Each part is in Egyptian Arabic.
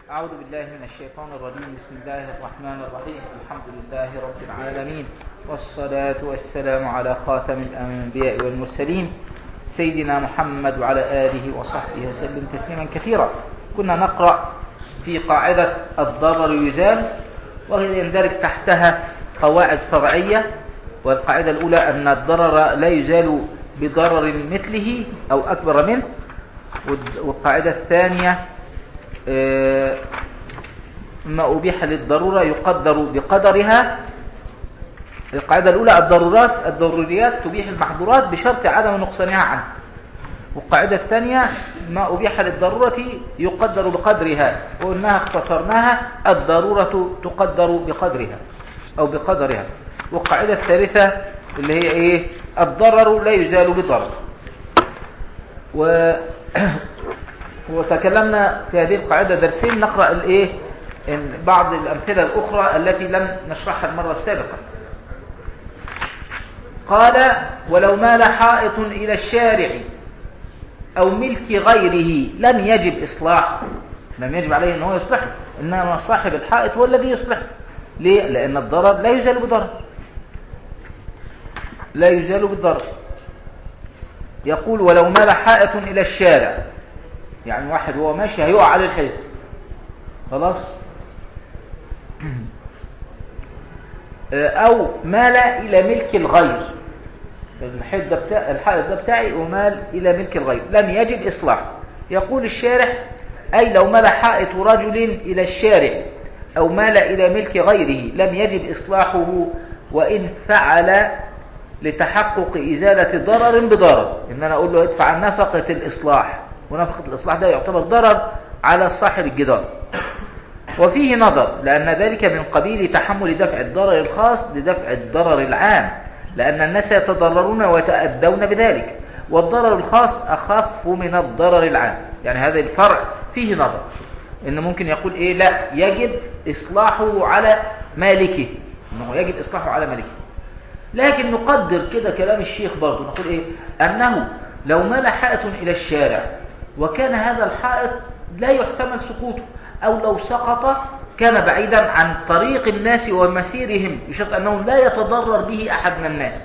أعوذ بالله من الشيطان الرجيم بسم الله الرحمن الرحيم الحمد لله رب العالمين والصلاة والسلام على خاتم الأنبياء والمرسلين سيدنا محمد وعلى آله وصحبه وسلم تسليما كثيرا كنا نقرأ في قاعدة الضرر يزال وهي يندرج تحتها قواعد فرعية والقاعدة الأولى أن الضرر لا يزال بضرر مثله أو أكبر منه والقاعدة الثانية ما أبيح للضرورة يقدر بقدرها القاعدة الأولى الضرورات الضروريات تبيح المحظورات بشرط عدم نقصانها عنه والقاعدة الثانية ما أبيح للضرورة يقدر بقدرها وإنها اختصرناها الضرورة تقدر بقدرها أو بقدرها والقاعدة الثالثة اللي هي إيه الضرر لا يزال بضرر و وتكلمنا في هذه القاعدة درسين نقرأ الايه بعض الأمثلة الأخرى التي لم نشرحها المرة السابقة قال ولو مال حائط إلى الشارع أو ملك غيره لم يجب إصلاحه لم يجب عليه أنه يصلحه إنما صاحب الحائط هو الذي يصلحه ليه؟ لأن الضرر لا يزال بضرر لا يزال بالضرر يقول ولو مال حائط إلى الشارع يعني واحد وهو ماشي هيقع على الحيط خلاص او مال الى ملك الغير الحيط ده بتاع الحائط ده بتاعي ومال الى ملك الغير لم يجب اصلاحه يقول الشارح اي لو مال حائط رجل الى الشارع او مال الى ملك غيره لم يجب اصلاحه وان فعل لتحقق ازاله ضرر بضرر ان انا اقول له ادفع نفقه الاصلاح ونفقة الإصلاح ده يعتبر ضرر على صاحب الجدار وفيه نظر لأن ذلك من قبيل تحمل دفع الضرر الخاص لدفع الضرر العام لأن الناس يتضررون ويتأدون بذلك والضرر الخاص أخف من الضرر العام يعني هذا الفرع فيه نظر إنه ممكن يقول إيه لا يجب إصلاحه على مالكه إنه يجب إصلاحه على مالكه لكن نقدر كده كلام الشيخ برضه نقول إيه أنه لو مال حائط إلى الشارع وكان هذا الحائط لا يحتمل سقوطه أو لو سقط كان بعيدا عن طريق الناس ومسيرهم بشرط أنه لا يتضرر به أحد من الناس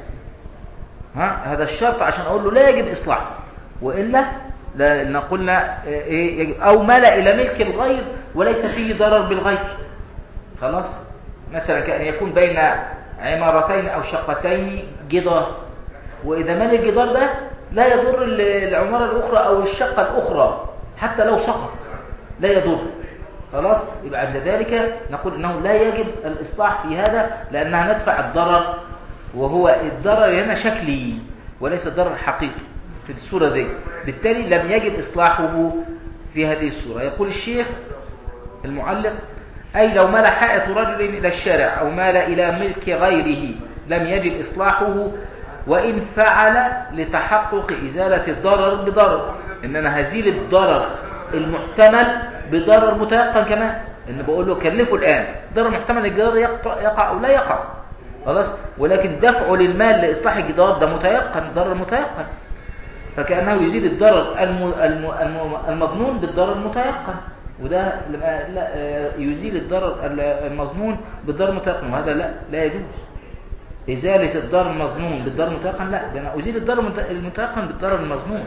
ها هذا الشرط عشان أقول له لا يجب إصلاحه وإلا لا قلنا إيه يجب أو مال إلى ملك الغير وليس فيه ضرر بالغير خلاص مثلا كأن يكون بين عمارتين أو شقتين جدار وإذا مال الجدار ده لا يضر العمارة الأخرى أو الشقة الأخرى حتى لو سقط لا يضر خلاص يبقى عند ذلك نقول أنه لا يجب الإصلاح في هذا لأنها ندفع الضرر وهو الضرر هنا شكلي وليس الضرر حقيقي في الصورة دي بالتالي لم يجب إصلاحه في هذه الصورة يقول الشيخ المعلق أي لو مال حائط رجل إلى الشارع أو مال إلى ملك غيره لم يجب إصلاحه وإن فعل لتحقق إزالة الضرر بضرر إن أنا هزيل الضرر المحتمل بضرر متيقن كمان إن بقول له كلفه الآن ضرر محتمل الجدار يقع أو لا يقع خلاص ولكن دفعه للمال لإصلاح الجدار ده متيقن ضرر متيقن فكأنه يزيد الضرر المظنون بالضرر المتيقن وده لا يزيل الضرر المظنون بالضرر المتيقن وهذا لا لا يجوز إزالة الضرر المظنون بالضرر المتيقن لا ده أنا أزيل الضرر المتيقن بالضرر المظنون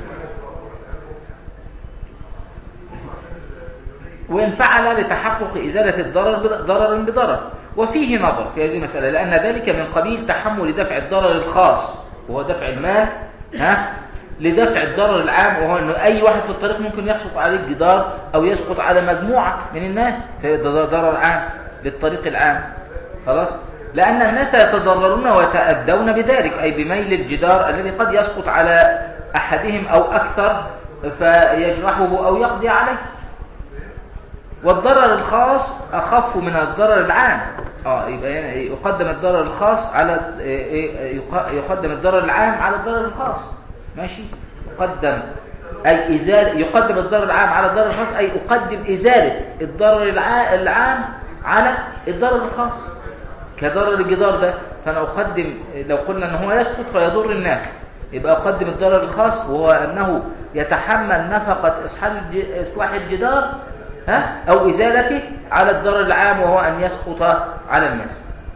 وإن فعل لتحقق إزالة الضرر ضرر بضرر وفيه نظر في هذه المسألة لأن ذلك من قبيل تحمل دفع الضرر الخاص وهو دفع المال ها لدفع الضرر العام وهو أنه أي واحد في الطريق ممكن يسقط عليه الجدار أو يسقط على مجموعة من الناس فده ضرر عام للطريق العام خلاص لأن الناس يتضررون ويتأدون بذلك أي بميل الجدار الذي قد يسقط على أحدهم أو أكثر فيجرحه أو يقضي عليه والضرر الخاص أخف من الضرر العام آه يبقى يقدم الضرر الخاص على يقدم الضرر العام على الضرر الخاص ماشي يقدم أي إزالة يقدم الضرر العام على الضرر الخاص أي أقدم إزالة الضرر العام على الضرر الخاص كضرر الجدار ده فأنا أقدم لو قلنا أنه هو يسقط فيضر الناس يبقى أقدم الضرر الخاص وهو أنه يتحمل نفقة إصلاح الجدار ها أو إزالته على الضرر العام وهو أن يسقط على الناس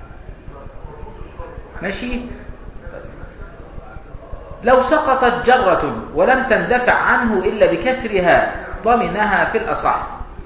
ماشي لو سقطت جرة ولم تندفع عنه إلا بكسرها ضمنها في الأصح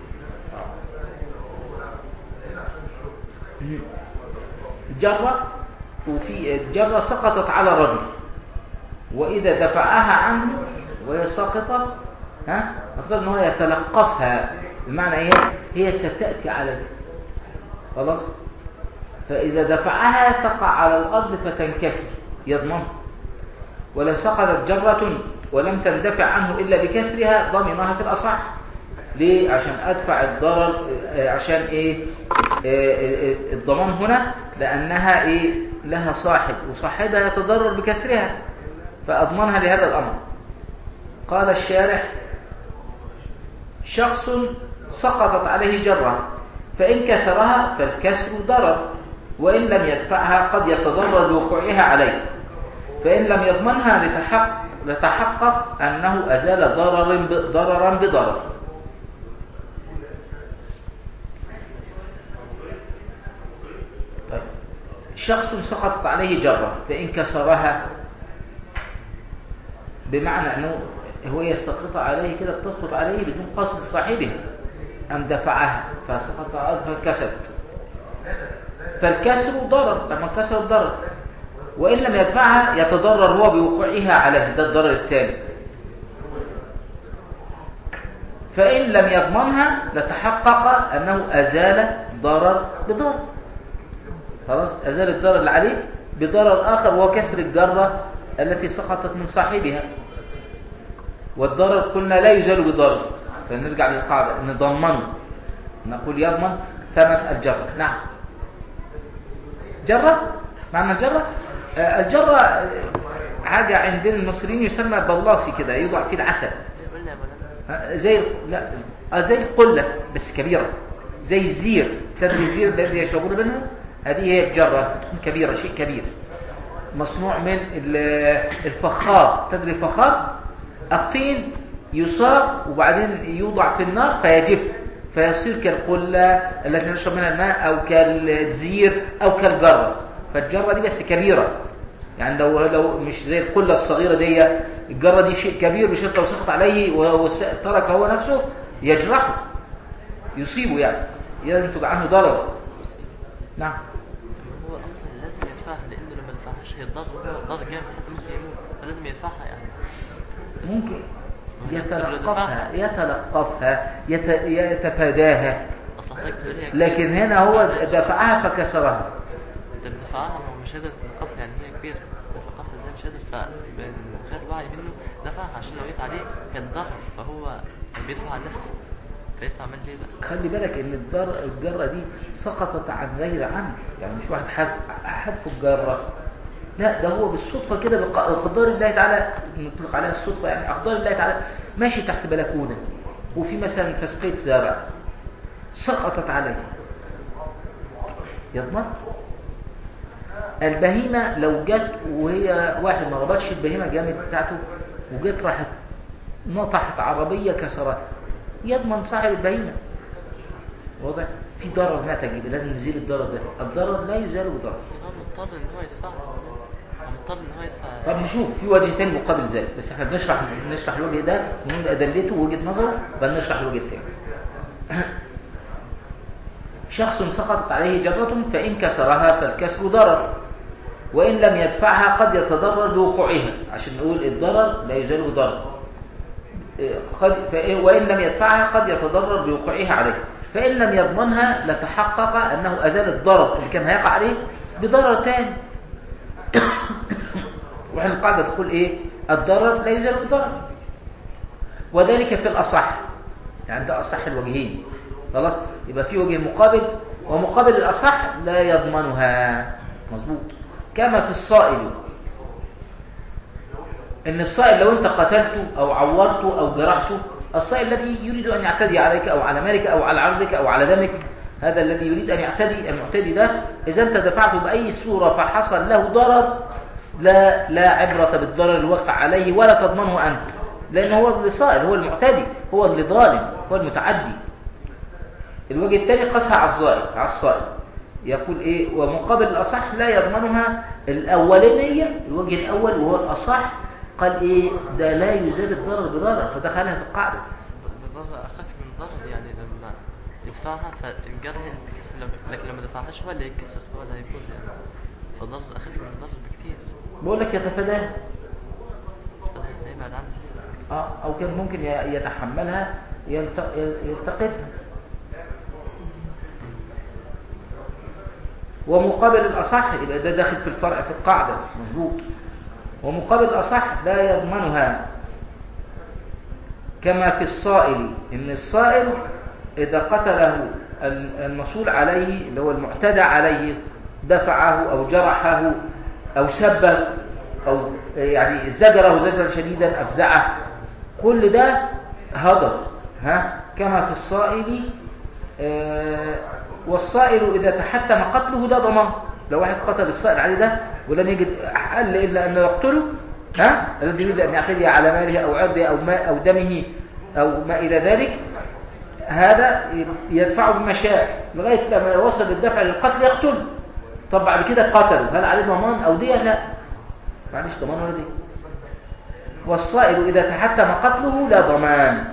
جرة وفي جرة سقطت على رجل وإذا دفعها عنه وهي ساقطة ها أفضل أنه يتلقفها بمعنى إيه هي ستأتي على خلاص فإذا دفعها تقع على الأرض فتنكسر يضمن ولو سقطت جرة ولم تندفع عنه إلا بكسرها ضمنها في الأصح ليه عشان أدفع الضرر عشان إيه الضمان هنا لأنها إيه لها صاحب وصاحبها يتضرر بكسرها فأضمنها لهذا الأمر قال الشارح شخص سقطت عليه جرة فإن كسرها فالكسر ضرر وإن لم يدفعها قد يتضرر بوقوعها عليه فإن لم يضمنها لتحقق, لتحقق أنه أزال ضرر ضررا بضرر طيب. شخص سقطت عليه جرة فإن كسرها بمعنى أنه هو يسقط عليه كده بتسقط عليه بدون قصد صاحبه أم دفعها فسقط على فكسرت فالكسر ضرر لما كسر ضرر وإن لم يدفعها يتضرر هو بوقوعها عليه ده الضرر الثاني فإن لم يضمنها لتحقق أنه أزال ضرر بضرر خلاص أزال الضرر اللي عليه بضرر آخر وهو كسر الجرة التي سقطت من صاحبها والضرر قلنا لا يزال بضرر فنرجع للقاعدة نضمنه نقول يضمن ثمن الجرة نعم جرة معنى الجرة آه الجرة حاجة عندنا المصريين يسمى بلاصي كده يوضع فيه العسل آه زي لا آه زي القلة بس كبيرة زي الزير تدري الزير الذي يشربون منه هذه هي الجرة كبيرة شيء كبير مصنوع من الفخار تدري الفخار الطين يصاب وبعدين يوضع في النار فيجف فيصير كالقلة التي نشرب منها الماء أو كالزير أو كالجرة فالجرة دي بس كبيرة يعني لو لو مش زي القلة الصغيرة دي الجرة دي شيء كبير بشرط لو سقط عليه وترك هو نفسه يجرحه يصيبه يعني ينتج عنه ضرر نعم هو اصلا لازم يدفعها لانه لما يدفعهاش هيتضرر ضرر جامد حتى ممكن يموت فلازم يدفعها يعني ممكن يتلقفها يتلقفها يت... يتفاداها اصلا حضرتك بتقول لي لكن هنا هو دفعها فكسرها ده دفعها هو مش قادر يتلقفها يعني هي كبيره يتلقفها ازاي مش قادر فمن غير وعي منه دفعها عشان لو جيت عليه كان ضرر فهو بيدفع عن نفسه فيدفع من ليه بقى خلي بالك ان الدر... الجرة دي سقطت عن غير عمد يعني مش واحد حذف حذف الجرة لا ده هو بالصدفة كده بقدر الله تعالى نطلق عليها الصدفة يعني أقدار الله تعالى ماشي تحت بلكونة وفي مثلا فسقية زرع سقطت عليه يضمن البهيمة لو جت وهي واحد ما ربطش البهيمة جامد بتاعته وجت راحت نطحت عربية كسرتها يضمن صاحب البهيمة واضح في ضرر نتج يبقى لازم نزيل الضرر ده الضرر لا يزال بضرر بس هو مضطر ان هو يدفعها هو مضطر ان هو يدفع طب نشوف في وجه تاني مقابل ذلك بس احنا بنشرح نشرح الوجه ده ونقول ادلته ووجهه نظره بل نشرح الوجه الثاني شخص سقطت عليه جرة فإن كسرها فالكسر ضرر وإن لم يدفعها قد يتضرر بوقوعها عشان نقول الضرر لا يزال بضرر قد وإن لم يدفعها قد يتضرر بوقوعها عليه فإن لم يضمنها لتحقق أنه أزال الضرر اللي كان هيقع عليه بضرر تاني وإحنا القاعدة تقول إيه الضرر لا يزال بضرر وذلك في الأصح يعني ده أصح الوجهين خلاص يبقى في وجه مقابل ومقابل الأصح لا يضمنها مظبوط كما في الصائل ان الصائل لو انت قتلته او عورته او جرحته الصائل الذي يريد ان يعتدي عليك او على مالك او على عرضك او على دمك هذا الذي يريد ان يعتدي المعتدي ده اذا انت دفعته باي صوره فحصل له ضرر لا لا عبره بالضرر الواقع عليه ولا تضمنه انت لان هو اللي صائل هو المعتدي هو اللي ظالم هو المتعدي الوجه الثاني قاسها على الظاهر على الصائب يقول ايه ومقابل الاصح لا يضمنها الاولانيه الوجه الاول وهو الاصح قال ايه ده لا يزال الضرر بضرر فدخلها في القاعده الضرر اخف من الضرر يعني لما يدفعها فالجرح يتكسر لو- لكن لما دفعهاش هو اللي يتكسر هو اللي هيفوز يعني فالضرر اخف من الضرر بكتير بقول لك يتفاداها فيبعد عنها اه او كان ممكن ي- يتحملها يلت- يلتقطها ومقابل الأصح يبقى ده داخل في الفرع في القاعدة مظبوط ومقابل الأصح لا يضمنها كما في الصائل إن الصائل إذا قتله المصول عليه اللي هو المعتدى عليه دفعه أو جرحه أو سبه أو يعني زجره زجرا شديدا أفزعه كل ده هدر ها كما في الصائل آه والصائل إذا تحتم قتله ده ضمان لو واحد قتل الصائل عليه ده ولم يجد حل إلا أنه يقتله ها الذي يريد أن يعتدي على ماله أو عرضه أو, ماء أو دمه أو ما إلى ذلك هذا يدفعه بما شاء لغاية لما وصل الدفع للقتل يقتله طب بعد كده قتله هل عليه ضمان أو دية لا معلش ضمان ولا دي والصائل إذا تحتم قتله لا ضمان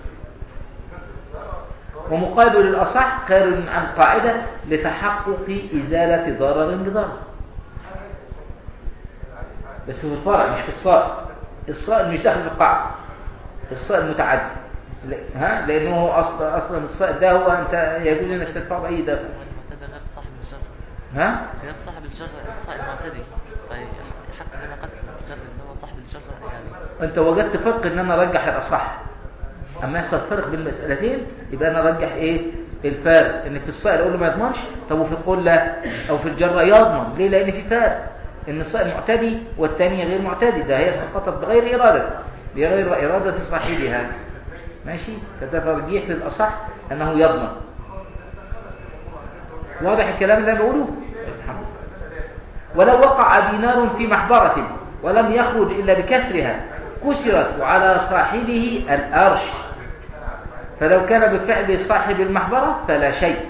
ومقابل الأصح خير عن قاعدة لتحقق إزالة ضرر بضرر بس في الفرع مش في الصائل الصائل مش داخل في القاعدة الصائل متعدي ها لأنه هو أصلا أصلا الصائل ده هو أنت يجوز أنك تدفعه بأي دفع المعتدى غير صاحب الجر ها غير صاحب الجر الصائل معتدي فيحق ان انا قتل غير ان هو صاحب الجر يعني أنت وجدت فرق أن أنا أرجح الأصح أما يحصل فرق بين المسألتين يبقى أنا أرجح إيه الفارق إن في الصائل أقول له ما يضمنش طب وفي القلة أو في الجرة يضمن ليه لأن في فارق إن الصائل معتدي والثانية غير معتدي ده هي سقطت بغير إرادة بغير إرادة صاحبها ماشي فده ترجيح للأصح أنه يضمن واضح الكلام اللي أنا بقوله الحمد ولو وقع دينار في محبرة ولم يخرج إلا بكسرها كسرت وعلى صاحبه الأرش فلو كان بفعل صاحب المحبرة فلا شيء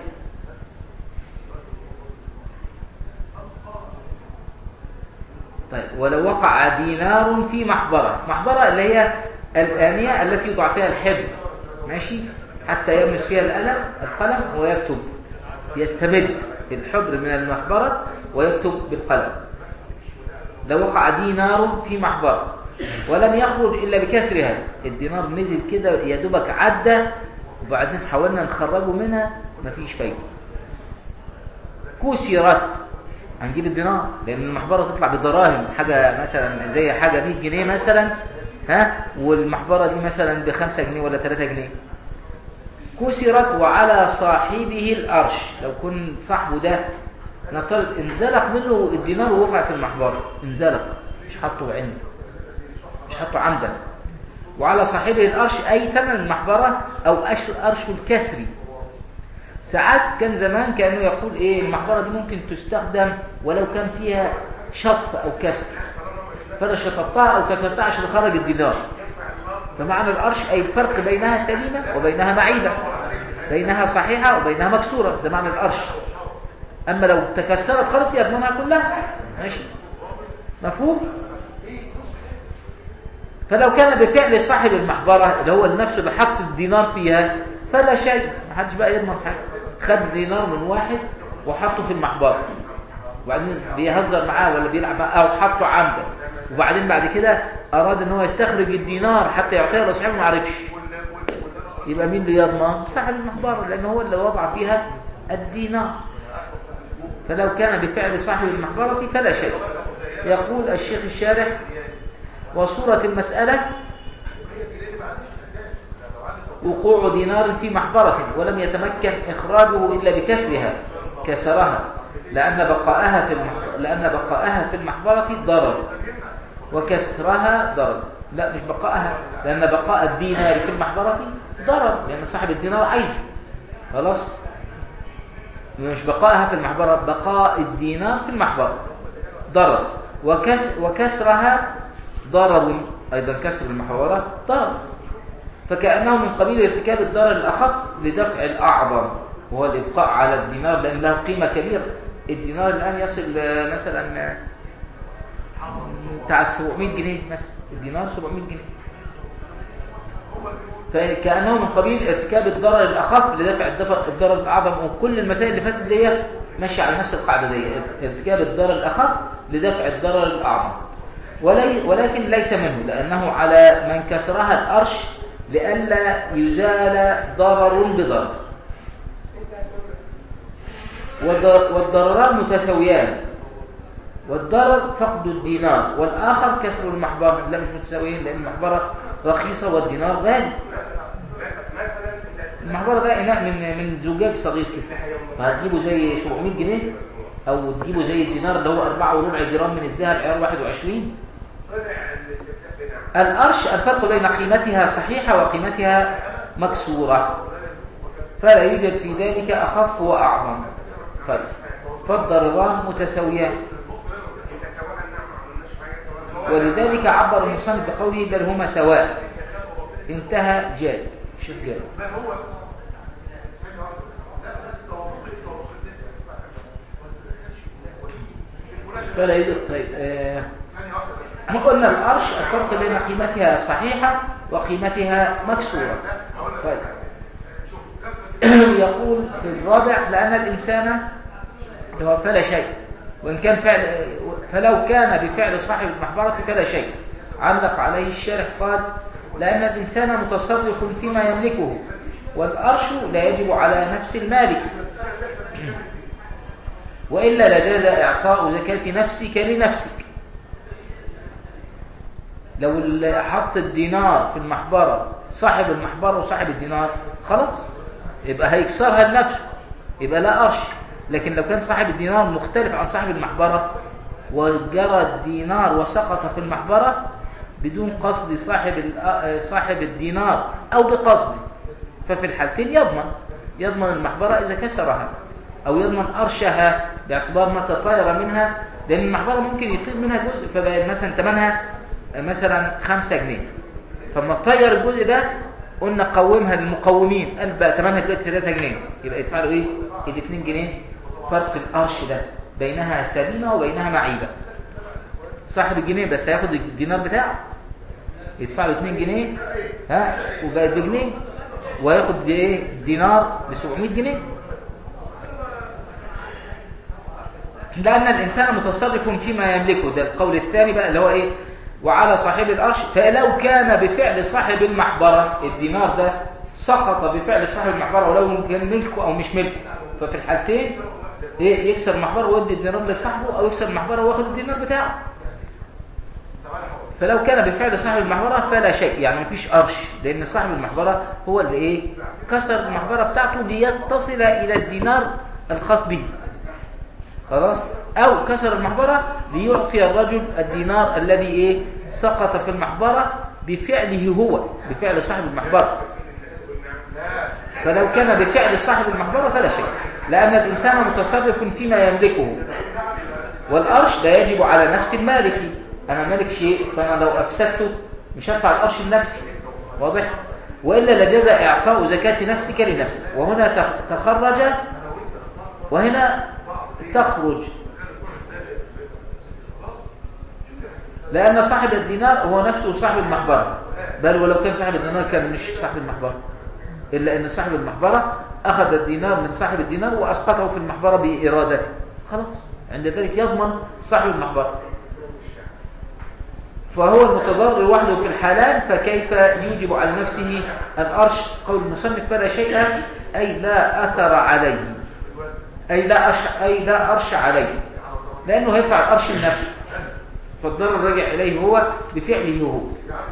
طيب ولو وقع دينار في محبرة محبرة اللي هي الآنية التي يوضع فيها الحبر ماشي حتى يلمس فيها القلم القلم ويكتب يستمد الحبر من المحبرة ويكتب بالقلم لو وقع دينار في محبرة ولم يخرج إلا بكسرها الدينار نزل كده يا دوبك عدى وبعدين حاولنا نخرجه منها مفيش فايدة كسرت هنجيب الدينار لأن المحبرة تطلع بالدراهم حاجة مثلا زي حاجة 100 جنيه مثلا ها والمحبرة دي مثلا بخمسة جنيه ولا 3 جنيه كسرت وعلى صاحبه الأرش لو كن صاحبه ده نفترض انزلق منه الدينار ووقع في المحبرة انزلق مش حطه عنده مش حطه عمدا وعلى صاحبه الأرش أي ثمن المحبرة أو أرش الكسري ساعات كان زمان كانوا يقول ايه المحبرة دي ممكن تستخدم ولو كان فيها شطف أو كسر فأنا شطفتها أو كسرتها عشان خرج الدينار فمعنى الأرش أي الفرق بينها سليمة وبينها معيبة بينها صحيحة وبينها مكسورة ده معنى الأرش أما لو تكسرت خالص يضمنها كلها ماشي مفهوم فلو كان بفعل صاحب المحبرة اللي هو نفسه اللي حط الدينار فيها فلا شيء ما حدش بقى يضمن حاجة خد دينار من واحد وحطه في المحبرة وبعدين بيهزر معاه ولا بيلعب معاه أو حطه عمدا وبعدين بعد كده أراد ان هو يستخرج الدينار حتى يعطيه لصاحبه ما عرفش يبقى مين اللي يضمن صاحب المحبرة لأن هو اللي وضع فيها الدينار فلو كان بفعل صاحب المحبرة فلا شيء يقول الشيخ الشارح وصورة المسألة وقوع دينار في محبرة ولم يتمكن إخراجه إلا بكسرها كسرها لأن بقاءها في المحبرة لأن بقاءها في المحبرة ضرر وكسرها ضرر لا مش بقاءها لأن بقاء الدينار في المحبرة ضرر لأن صاحب الدينار عايز خلاص مش بقاءها في المحبرة بقاء الدينار في المحبرة ضرر وكس وكسرها ضرر أيضا كسر المحبرة ضرر فكأنه من قبيل ارتكاب الضرر الأخف لدفع الأعظم هو الإبقاء على الدينار لأن له قيمة كبيرة الدينار الآن يصل آه، مثلا آه، بتاع 700 جنيه مثلا الدينار 700 جنيه فكأنه من قبيل ارتكاب الضرر الأخف لدفع الدفع- الضرر الأعظم وكل المسائل اللي فاتت دي ماشية على نفس القاعدة دي ارتكاب الضرر الأخف لدفع الضرر الأعظم ولي ولكن ليس منه لأنه على من كسرها الأرش لئلا يزال ضرر بضرر والضر- والضرران متساويان والضرر فقد الدينار والآخر كسر المحبرة لا مش متساويين لأن المحبرة رخيصة والدينار غالي المحبرة ده إناء من من زجاج صغير كده فهتجيبه زي 700 جنيه أو تجيبه زي الدينار اللي هو 4 وربع جرام من الذهب عيار 21 الأرش الفرق بين قيمتها صحيحة وقيمتها مكسورة فلا يوجد في ذلك أخف وأعظم طيب فالضرران متساويان ولذلك عبر المصنف بقوله بل هما سواء انتهى جاد شوف جاد فلا يوجد طيب آه احنا قلنا الأرش الفرق بين قيمتها صحيحة وقيمتها مكسورة طيب يقول في الرابع لأن الإنسان هو فلا شيء وإن كان فعل فلو كان بفعل صاحب المحبرة فلا شيء علق عليه الشارح قال لأن الإنسان متصرف فيما يملكه والأرش لا يجب على نفس المالك وإلا لجاز إعطاء زكاة نفسك لنفسك لو اللي حط الدينار في المحبرة صاحب المحبرة وصاحب الدينار خلاص يبقى هيكسرها لنفسه يبقى لا قرش لكن لو كان صاحب الدينار مختلف عن صاحب المحبرة وجرى الدينار وسقط في المحبرة بدون قصد صاحب ال- صاحب الدينار أو بقصد ففي الحالتين يضمن يضمن المحبرة إذا كسرها أو يضمن أرشها باعتبار ما تطاير منها لأن المحبرة ممكن يطير منها جزء فبقى مثلا ثمنها مثلا 5 جنيه فلما تطير الجزء ده قلنا قومها للمقومين قال بقى ثمنها دلوقتي 3 جنيه يبقى يدفع له ايه؟ ال 2 جنيه فرق القرش ده بينها سليمه وبينها معيبه صاحب الجنيه بس هياخد الدينار بتاعه يدفع له 2 جنيه ها وبقت بجنيه وياخد ايه دينار ب 700 جنيه لأن الإنسان متصرف فيما يملكه ده القول الثاني بقى اللي هو إيه وعلى صاحب الأرش فلو كان بفعل صاحب المحبرة الدينار ده سقط بفعل صاحب المحبرة ولو كان ملكه أو مش ملكه ففي الحالتين إيه يكسر المحبرة ويدي الدينار لصاحبه أو يكسر المحبرة وياخد الدينار بتاعه فلو كان بفعل صاحب المحبرة فلا شيء يعني مفيش قرش لأن صاحب المحبرة هو اللي إيه كسر المحبرة بتاعته ليتصل إلى الدينار الخاص به خلاص او كسر المحبرة ليعطي الرجل الدينار الذي ايه سقط في المحبرة بفعله هو بفعل صاحب المحبرة فلو كان بفعل صاحب المحبرة فلا شيء لأن الإنسان متصرف فيما يملكه والأرش لا يجب على نفس المالك أنا مالك شيء فأنا لو أفسدته مش هدفع الأرش لنفسي واضح وإلا لجاز إعطاء زكاة نفسك لنفسك وهنا تخ- تخرج وهنا تخرج لأن صاحب الدينار هو نفسه صاحب المحبرة بل ولو كان صاحب الدينار كان مش صاحب المحبرة إلا أن صاحب المحبرة أخذ الدينار من صاحب الدينار وأسقطه في المحبرة بإرادته خلاص عند ذلك يضمن صاحب المحبرة فهو المتضرر وحده في الحلال فكيف يوجب على نفسه الأرش قول المصنف فلا شيء أي لا أثر عليه أي لا أرش, أي لا أرش عليه لأنه هيدفع الأرش لنفسه فالضرر رجع إليه هو بفعله هو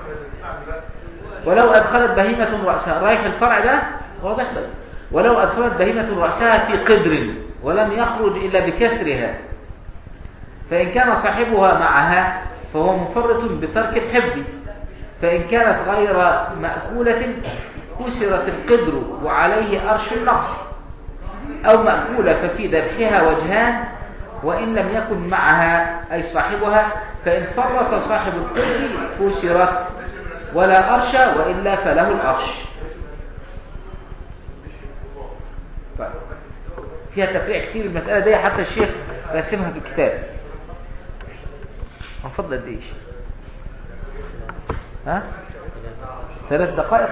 ولو أدخلت بهيمة رأسها رايح الفرع ده واضح ده ولو أدخلت بهيمة رأسها في قدر ولم يخرج إلا بكسرها فإن كان صاحبها معها فهو مفرط بترك الحب فإن كانت غير مأكولة كسرت القدر وعليه أرش النقص أو مأكولة ففي ذبحها وجهان وإن لم يكن معها أي صاحبها فإن فرط صاحب القدر كسرت ولا أرش وإلا فله الأرش طيب فيها تفريع كتير المسألة دي حتى الشيخ راسمها في الكتاب هنفضل قد ايش ها ثلاث دقائق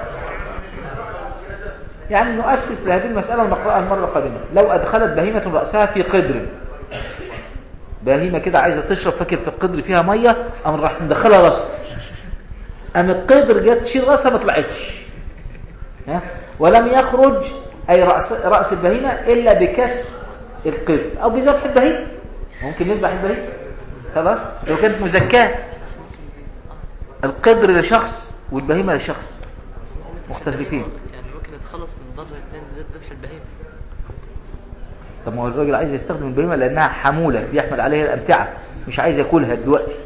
يعني نؤسس لهذه المسألة ونقرأها المرة القادمة لو أدخلت بهيمة رأسها في قدر بهيمة كده عايزة تشرب فاكر في القدر فيها مية أم راح ندخلها رأسها أم القدر جت تشيل رأسها ما طلعتش ها؟ ولم يخرج أي رأس, رأس البهيمة إلا بكسر القدر أو بذبح البهيمة ممكن نذبح البهيمة خلاص لو كانت مزكاة القدر لشخص والبهيمة لشخص مختلفين يعني ممكن نتخلص من ضرر الثاني ده ذبح البهيمة طب ما هو الراجل عايز يستخدم البهيمة لأنها حمولة بيحمل عليها الأمتعة مش عايز ياكلها دلوقتي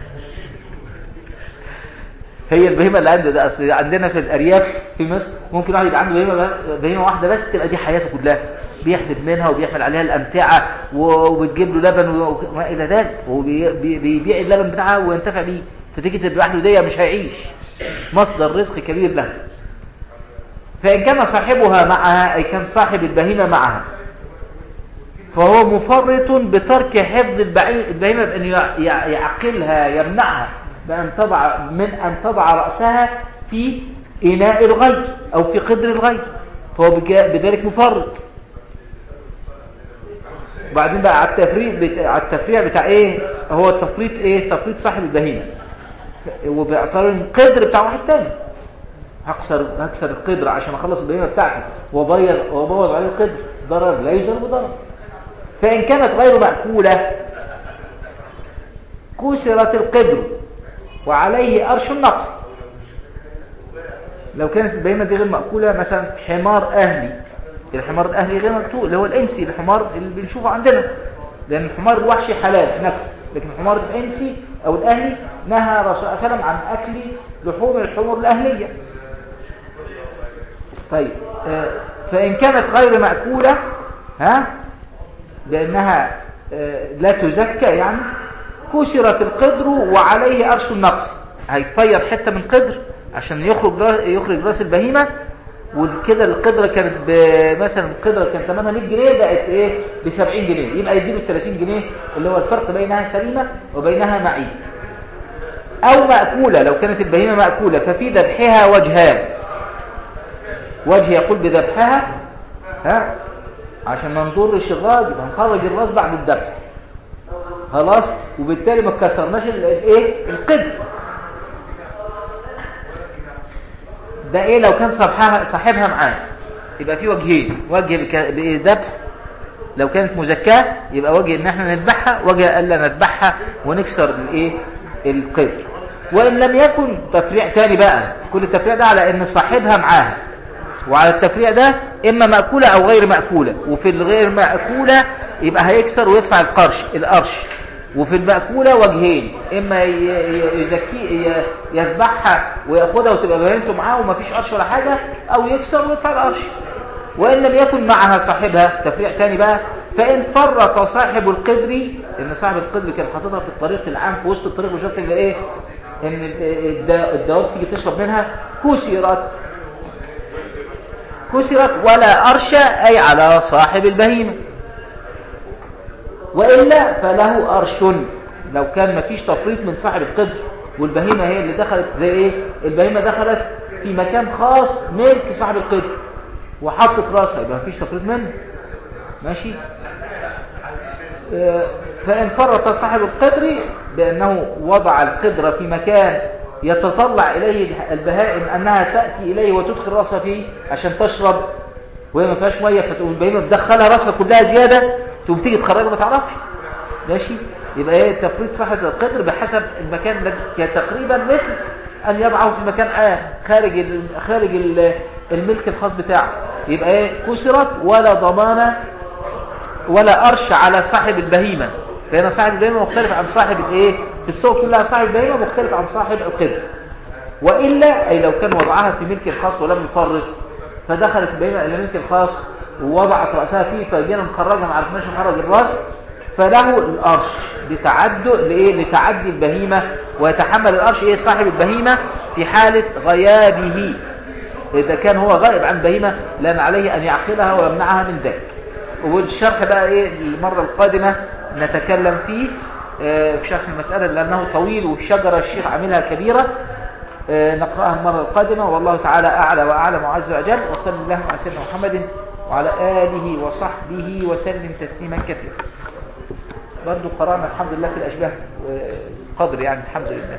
هي البهيمة اللي عنده ده أصل عندنا في الأرياف في مصر ممكن واحد يبقى عنده بهيمة بهيمة واحدة بس تبقى دي حياته كلها بيحدد منها وبيحمل عليها الأمتعة وبتجيب له لبن وما إلى ذلك وبيبيع اللبن بتاعها وينتفع بيه فتيجي تذبح له دي مش هيعيش مصدر رزق كبير له فإن كان صاحبها معها أي كان صاحب البهيمة معها فهو مفرط بترك حفظ البعي- البهيمة بأن يع- يع- يعقلها يمنعها بأن تضع من أن تضع رأسها في إناء الغير أو في قدر الغير فهو بجا- بذلك مفرط وبعدين بقى على التفريع بتاع على التفريع بتاع ايه هو التفريط ايه تفريط صاحب البهيمه وباعتبار القدر بتاع واحد تاني هكسر هكسر القدر عشان اخلص البهيمه بتاعتي وابيض وابوظ عليه القدر ضرر لا يجر بضرر فان كانت غير ماكوله كسرت القدر وعليه ارش النقص لو كانت البهيمه دي غير ماكوله مثلا حمار اهلي الحمار الاهلي غير مقتول اللي هو الانسي الحمار اللي بنشوفه عندنا لان الحمار الوحشي حلال نكل لكن الحمار الانسي او الاهلي نهى رسول الله صلى الله عليه وسلم عن اكل لحوم الحمر الاهليه طيب آه، فان كانت غير ماكوله ها لانها آه، لا تزكى يعني كسرت القدر وعليه ارش النقص هيطير حته من قدر عشان يخرج را- يخرج راس البهيمه وكده القدره كانت ب- مثلا القدره كانت ثمنها 100 جنيه بقت ايه ب 70 جنيه يبقى يديله 30 جنيه اللي هو الفرق بينها سليمه وبينها معيب او ماكوله لو كانت البهيمه ماكوله ففي ذبحها وجهان وجه يقول بذبحها ها عشان ما نضرش الراجل هنخرج الراس بعد الذبح خلاص وبالتالي ما كسرناش ال- الايه القدر ده ايه لو كان صاحبها صاحبها معاه يبقى في وجهين وجه بك- بذبح لو كانت مزكاه يبقى وجه ان احنا نذبحها وجه الا نذبحها ونكسر الايه القدر وان لم يكن تفريع تاني بقى كل التفريع ده على ان صاحبها معاها وعلى التفريع ده اما مأكولة او غير مأكولة وفي الغير مأكولة يبقى هيكسر ويدفع القرش القرش وفي المأكولة وجهين اما ي- ي- يزكي ي- يذبحها وياخدها وتبقى بهيمته معاه ومفيش قرش ولا حاجة او يكسر ويدفع القرش وان لم يكن معها صاحبها تفريع تاني بقى فان فرط صاحب القدر ان صاحب القدر كان حاططها في الطريق العام في وسط الطريق وشفت ان ايه ان ال- الد- الدواب تيجي تشرب منها كسرت كسرت ولا أرش أي على صاحب البهيمة وإلا فله أرش لو كان مفيش تفريط من صاحب القدر والبهيمة هي اللي دخلت زي إيه البهيمة دخلت في مكان خاص ملك صاحب القدر وحطت راسها يبقى مفيش تفريط منه ماشي آه، فإن فرط صاحب القدر بأنه وضع القدر في مكان يتطلع إليه البهائم أنها تأتي إليه وتدخل رأسها فيه عشان تشرب وهي ما فيهاش مية فتقوم البهيمة تدخلها رأسها كلها زيادة تقوم تيجي تخرجها ما تعرفش ماشي يبقى ايه تفريط صاحب القدر بحسب المكان الذي تقريبا مثل أن يضعه في مكان آخر خارج ال- خارج ال- الملك الخاص بتاعه يبقى ايه كسرت ولا ضمان ولا أرش على صاحب البهيمة فهنا صاحب البهيمة مختلف عن صاحب الايه في الصوت كلها صاحب البهيمة مختلف عن صاحب القدر وإلا أي لو كان وضعها في ملك الخاص ولم يفرط فدخلت البهيمة إلى ملك الخاص ووضعت رأسها فيه فجينا نخرجها ما عرفناش نخرج الرأس فله الأرش لتعدد لإيه لتعدي البهيمة ويتحمل الأرش إيه صاحب البهيمة في حالة غيابه إذا كان هو غائب عن بهيمة لأن عليه أن يعقلها ويمنعها من ذلك والشرح بقى ايه المرة القادمة نتكلم فيه آه، في شرح المسألة لأنه طويل والشجرة الشيخ عاملها كبيرة آه، نقرأها المرة القادمة والله تعالى أعلى وأعلم وعز وجل وصلى الله على سيدنا محمد وعلى آله وصحبه وسلم تسليما كثيرا برضو قرأنا الحمد لله في الأشباه قدر يعني الحمد لله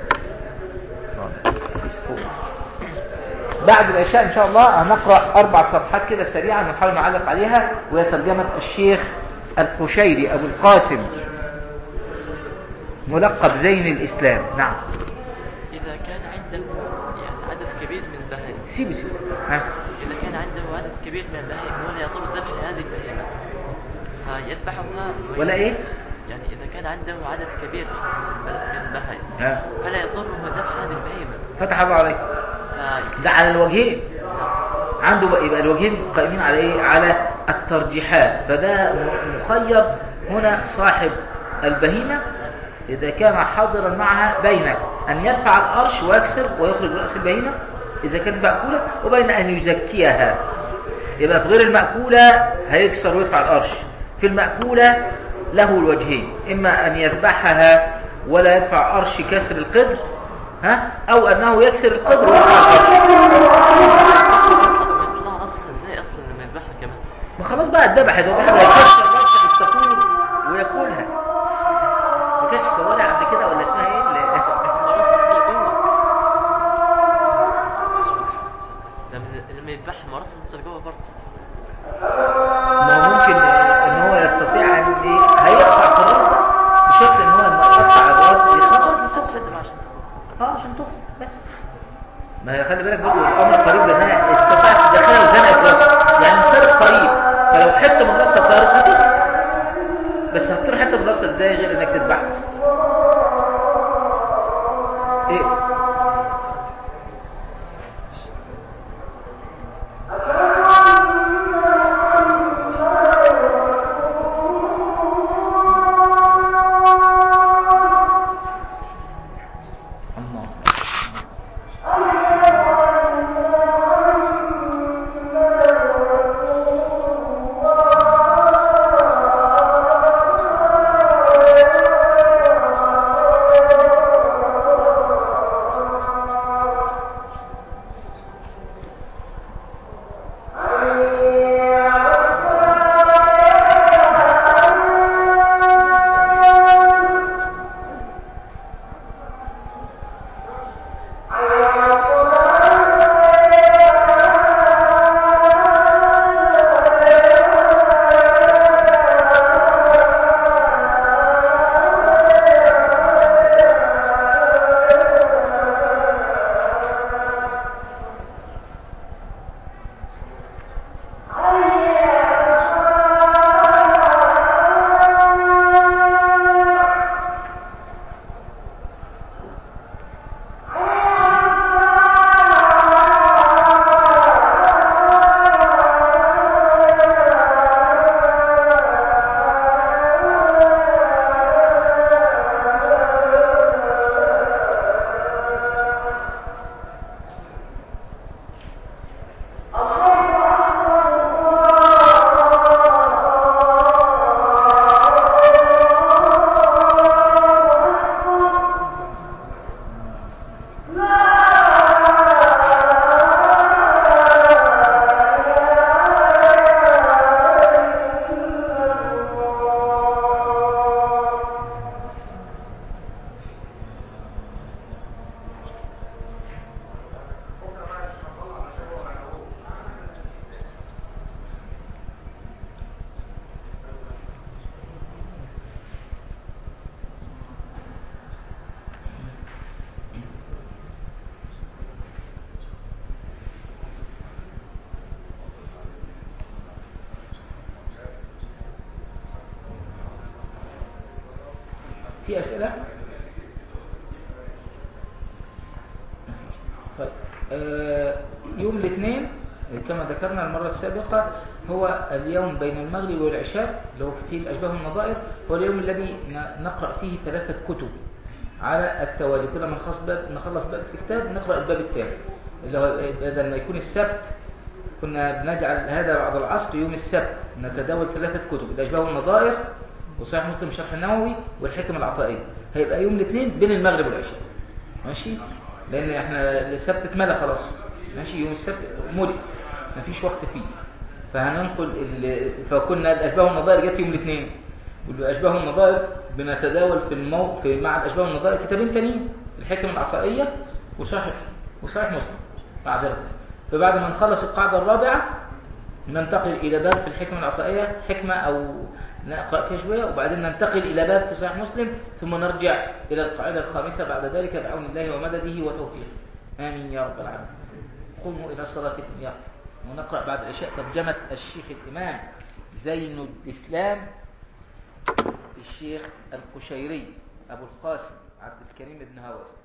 بعد العشاء إن شاء الله هنقرأ أربع صفحات كده سريعا ونحاول نعلق عليها وهي ترجمة الشيخ القشيري أبو القاسم ملقب زين الإسلام نعم إذا كان عنده يعني عدد كبير من البهائم سيب سيب ها إذا كان عنده عدد كبير من البهائم ولا يطول ذبح هذه البهيمة فيذبحها ولا إيه يعني إذا كان عنده عدد كبير من البهائم ها فلا يضره ذبح هذه البهيمة فتح الله عليك ف- ده على الوجهين عنده بقى يبقى الوجهين قائمين على ايه على الترجيحات فده م- مخير هنا صاحب البهيمة إذا كان حاضرا معها بين أن يدفع الأرش ويكسر ويخرج رأس البهيمة إذا كانت مأكولة وبين أن يزكيها يبقى في غير المأكولة هيكسر ويدفع الأرش في المأكولة له الوجهين إما أن يذبحها ولا يدفع أرش كسر القدر ها أو أنه يكسر القدر ويدفع الأرش طب يطلع أصلا إزاي أصلا لما يذبحها كمان ما خلاص بقى اتذبحت هو واحد هيكسر راسها الصخور وياكلها ما كانش كوالع قبل كده ولا اسمها ايه ال- لما لما يذبحها مرة تدخل جوه برضه ما هو ممكن ان هو يستطيع ان ايه هيقطع في الراس بشكل ان هو لما يقطع الراس يخرج تدبح عشان اه عشان تخرج بس ما هي خلي بالك برضه الامر قريب لانها استطاعت تدخلها وزنقت راسها يعني الفرق قريب فلو حته من راسها طارت هتخرج بس هتطير حته من راسها ازاي غير انك تذبحها ايه الله في أسئلة؟ طيب آه، يوم الاثنين كما ذكرنا المرة السابقة هو اليوم بين المغرب والعشاء اللي هو فيه الأشباه والنظائر هو اليوم الذي ن- نقرأ فيه ثلاثة كتب على التوالي كل ما نخلص باب نخلص باب في كتاب نقرأ الباب الثاني اللي هو بدل ما يكون السبت كنا بنجعل هذا بعد العصر يوم السبت نتداول ثلاثة كتب الأشباه والنظائر وصحيح مسلم شرح النووي والحكم العطائية هيبقى يوم الاثنين بين المغرب والعشاء ماشي لأن احنا السبت اتملى خلاص ماشي يوم السبت ملئ مفيش وقت فيه فهننقل ال... فكنا الأشباه والنظائر جت يوم الاثنين والأشباه والنظائر بنتداول في المو... في مع الأشباه والنظائر كتابين تانيين الحكم العطائية وصحيح وصحيح مسلم معذرة فبعد ما نخلص القاعدة الرابعة ننتقل إلى باب في الحكمة العطائية حكمة أو نقرأ فيها شوية وبعدين ننتقل إلى باب في صحيح مسلم ثم نرجع إلى القاعدة الخامسة بعد ذلك بعون الله ومدده وتوفيقه آمين يا رب العالمين قوموا إلى صلاتكم يا رب ونقرأ بعد العشاء ترجمة الشيخ الإمام زين الإسلام الشيخ القشيري أبو القاسم عبد الكريم بن هواس